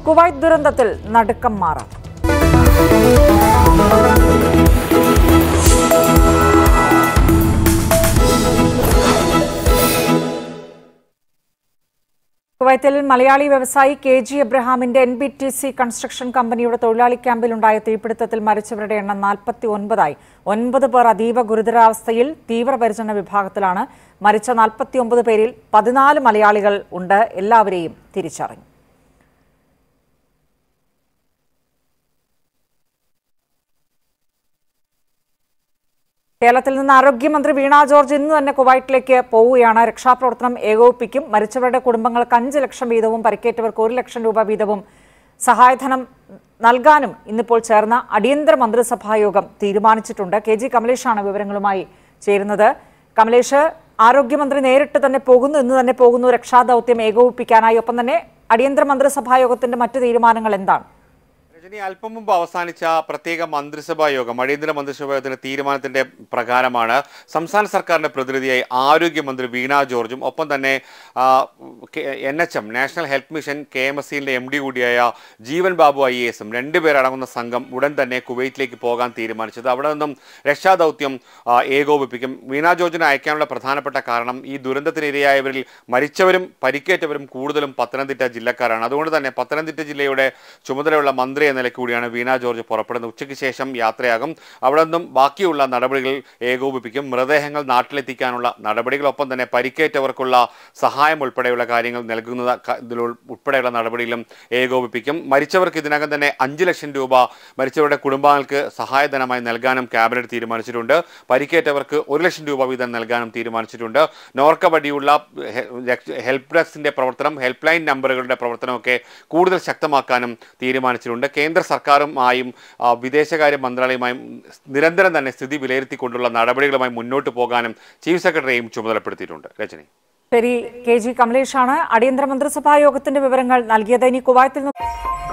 Kuwait ദുരന്തത്തിൽ നടുക്കം മാറാം കുവൈത്തിൽ മലയാളി വ്യവസായി കെ ജി എബ്രഹാമിന്റെ N B T C construction കമ്പനിയുടെ തൊഴിലാളി ക്യാമ്പിലുണ്ടായ തീപിടുത്തത്തിൽ മരിച്ചവരുടെ എണ്ണം നാൽപ്പത്തി ഒൻപതായി ഒൻപത് പേർ അതീവ ഗുരുതരാവസ്ഥയിൽ തീവ്രപരിചരണ വിഭാഗത്തിലാണ് മരിച്ച നാൽപ്പത്തി ഒമ്പത് പേരിൽ പതിനാല് മലയാളികൾ ഉണ്ട് എല്ലാവരെയും തിരിച്ചറിഞ്ഞു കേരളത്തിൽ നിന്ന് ആരോഗ്യമന്ത്രി വീണ ജോർജ് ഇന്ന് തന്നെ കുവൈറ്റിലേക്ക് പോവുകയാണ് രക്ഷാപ്രവർത്തനം ഏകോപിപ്പിക്കും മരിച്ചവരുടെ കുടുംബങ്ങൾക്ക് അഞ്ച് ലക്ഷം വീതവും പരിക്കേറ്റവർക്ക് ഒരു ലക്ഷം രൂപ വീതവും സഹായധനം നൽകാനും ഇന്നിപ്പോൾ ചേർന്ന അടിയന്തര മന്ത്രിസഭാ യോഗം തീരുമാനിച്ചിട്ടുണ്ട് കെ ജി കമലേഷാണ് വിവരങ്ങളുമായി ചേരുന്നത് കമലേഷ് ആരോഗ്യമന്ത്രി നേരിട്ട് തന്നെ പോകുന്നു ഇന്ന് തന്നെ പോകുന്നു രക്ഷാദൌത്യം ഏകോപിപ്പിക്കാനായി ഒപ്പം തന്നെ അടിയന്തര മന്ത്രിസഭാ യോഗത്തിന്റെ മറ്റു തീരുമാനങ്ങൾ എന്താണ് രജനി അല്പം മുമ്പ് അവസാനിച്ച പ്രത്യേക മന്ത്രിസഭാ യോഗം അടിയന്തര മന്ത്രിസഭാ യോഗത്തിന്റെ തീരുമാനത്തിന്റെ പ്രകാരമാണ് സംസ്ഥാന സർക്കാരിന്റെ പ്രതിനിധിയായി ആരോഗ്യമന്ത്രി വീണ ജോർജും ഒപ്പം തന്നെ N H M national health mission K M S സിന്റെ എം ഡി കൂടിയായ ജീവൻ ബാബു ഐ എ എസും രണ്ടുപേരടങ്ങുന്ന സംഘം ഉടൻ തന്നെ കുവൈറ്റിലേക്ക് പോകാൻ തീരുമാനിച്ചത് അവിടെ നിന്നും രക്ഷാദൗത്യം ആ, ഏകോപിപ്പിക്കും വീണ ജോർജിനെ അയക്കാനുള്ള പ്രധാനപ്പെട്ട കാരണം ഈ ദുരന്തത്തിനിരയായവരിൽ മരിച്ചവരും പരിക്കേറ്റവരും കൂടുതലും പത്തനംതിട്ട ജില്ലക്കാരാണ് അതുകൊണ്ട് തന്നെ പത്തനംതിട്ട ജില്ലയുടെ ചുമതലയുള്ള മന്ത്രി എന്ന നിലയ്ക്ക് കൂടിയാണ് വീണ ജോർജ് പുറപ്പെടുന്നത് ഉച്ചയ്ക്ക് ശേഷം യാത്രയാകും അവിടെ നിന്നും ബാക്കിയുള്ള നടപടികൾ ഏകോപിപ്പിക്കും മൃതദേഹങ്ങൾ നാട്ടിലെത്തിക്കാനുള്ള നടപടികളൊപ്പം തന്നെ പരിക്കേറ്റവർക്കുള്ള സഹായം ഉൾപ്പെടെയുള്ള കാര്യങ്ങൾ നൽകുന്നത് ക- ഇതിൽ ഉൾ- ഉൾപ്പെടെയുള്ള നടപടികളും ഏകോപിപ്പിക്കും മരിച്ചവർക്ക് ഇതിനകം തന്നെ അഞ്ച് ലക്ഷം രൂപ മരിച്ചവരുടെ കുടുംബാംഗങ്ങൾക്ക് സഹായധനമായി നൽകാനും ക്യാബിനറ്റ് തീരുമാനിച്ചിട്ടുണ്ട് പരിക്കേറ്റവർക്ക് ഒരു ലക്ഷം രൂപ വീതം നൽകാനും തീരുമാനിച്ചിട്ടുണ്ട് നോർക്ക വഴിയുള്ള ഹെ- രക്ഷ- ഹെൽപ്പ് ഡെസ്കിന്റെ പ്രവർത്തനം ഹെൽപ്പ് ലൈൻ നമ്പറുകളുടെ പ്രവർത്തനമൊക്കെ കൂടുതൽ ശക്തമാക്കാനും തീരുമാനിച്ചിട്ടുണ്ട് കേന്ദ്ര സർക്കാരുമായും ആ, വിദേശകാര്യ മന്ത്രാലയമായും നിരന്തരം തന്നെ സ്ഥിതി വിലയിരുത്തിക്കൊണ്ടുള്ള നടപടികളുമായി മുന്നോട്ട് പോകാനും ചീഫ് സെക്രട്ടറിയെയും ചുമതലപ്പെടുത്തിയിട്ടുണ്ട് രജനി ശരി കെ ജി കമലേഷാണ് അടിയന്തര മന്ത്രിസഭാ യോഗത്തിന്റെ വിവരങ്ങൾ നൽകിയത് ഇനി കുവൈത്തിൽ നിന്ന്